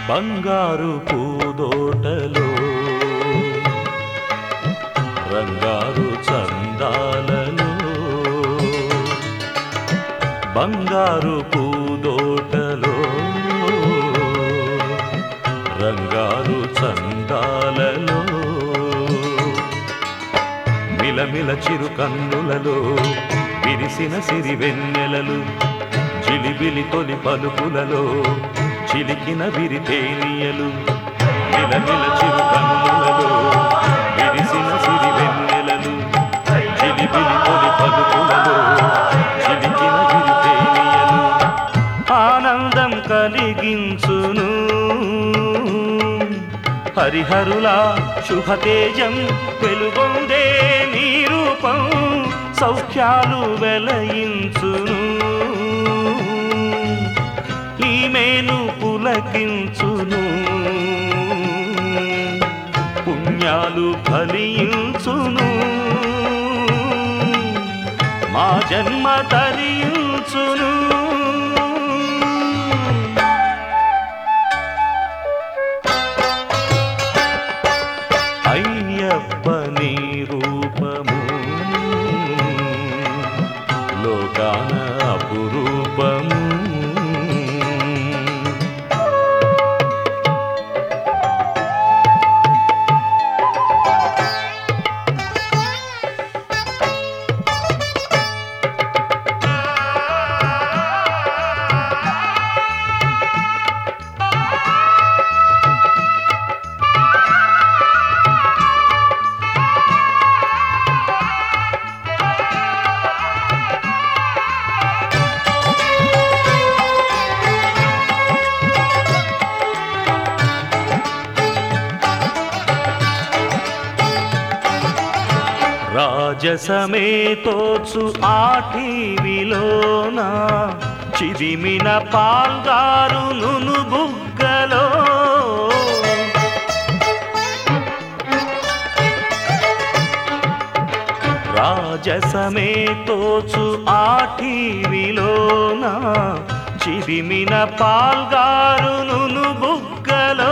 బంగారు పూదోటలో రంగారు చందాలలో బంగారు పూదోటలో రంగారు చందాలలో మిలమిల చిరు కన్నులలో విరిసిన సిరి వెన్నెలలు జిలిబిలి తొలి పలుకులలో చిలికిన విరితేనియలు మిలమిల చిరు కన్నులలో విరిసిన సిరి వెన్నెలలు జిలిబిలి తొలి పలుకులలో చిలికిన విరితేనియలు ఆనందం కలిగించును హరిహరులా శుభతేజం వెలుగొందే నీ రూపం సౌఖ్యాలు వెలయించును ఈమెను పులకించును పుణ్యాలు ఫలించును మా జన్మ తరించును అయ్యప్ప నీ రూపము లోకాన అపురూపము రాజసమే తోచు ఆఠీవిలోన చిదిమిన పాల్గారు నును బుగ్గలో రాజసమే తోచు ఆఠీవిలోన చిదిమిన పాల్గారు నును బుగ్గలో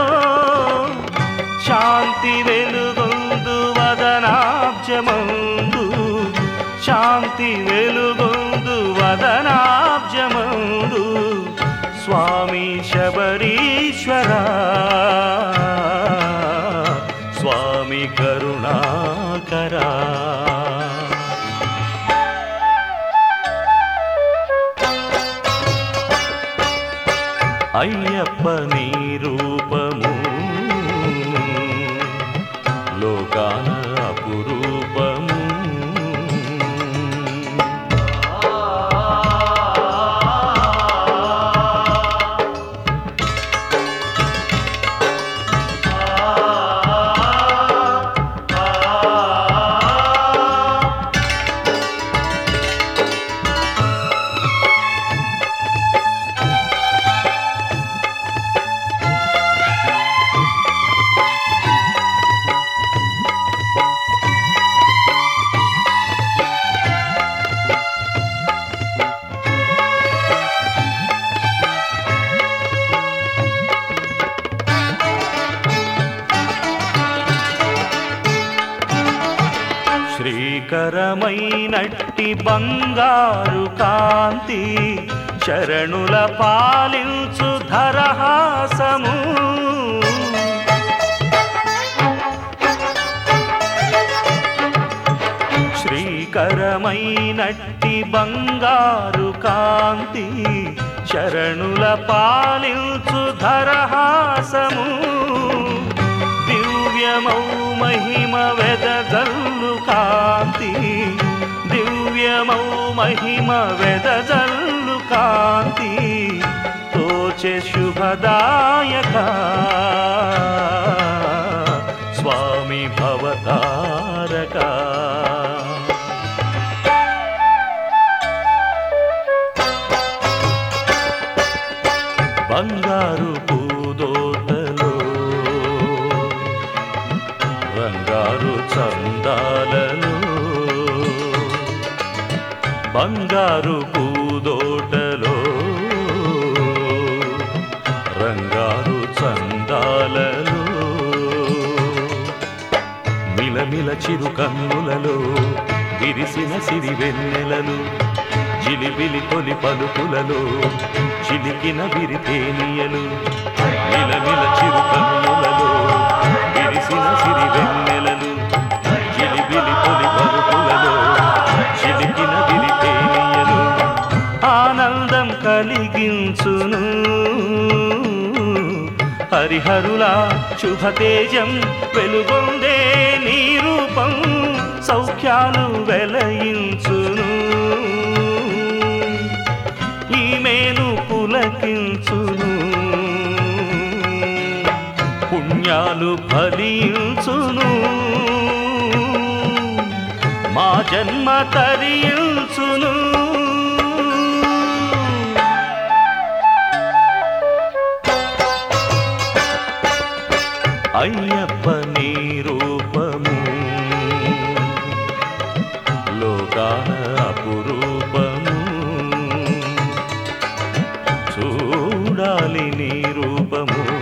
శాంతి వెలుగొందు వదనాబ్జమందు శాంతి వెలుగొందు వదనాబ్జమందు స్వామి శబరీశ్వర స్వామి కరుణాకరా అయ్యప్ప నీ రూపము లోకాన అపురూపము శ్రీకరమైనట్టి బంగారు కాంతి శరణుల పాలించు ధరహాసము శ్రీకరమైనట్టి బంగారు కాంతి శరణుల పాలించు ధరహాసము దివ్యమౌ మహిమ వెదజల్లు కాంతి దివ్యమౌ మహిమ వెదజల్లు కాంతి తోచె శుభదాయక స్వామి భవతారక బంగారు పూదోటలో రంగారు చందాలలో బంగారు పూదోటలో రంగారు చందాలలో మిలమిల చిరు కన్నులలో విరిసిన సిరి వెన్నెలలు జిలిబిలి తొలి పలుకులలో చిలికిన విరితేనియలు మిలమిల చిరు కన్నులలో విరిసిన సిరి వెన్నెలలు జిలిబిలి తొలి పలుకులలో చిలికిన విరితేనియలు ఆనందం కలిగించును హరిహరుల శుభతేజం వెలుగొందే నీ రూపం సౌఖ్యాలు వెలయించును ఈ మేలు పులకించును పుణ్యాలు ఫలించును మా జన్మ తరించును అయ్యప్ప నీ రూపము లోకాన అపురూపము చూడాలి నీ రూపము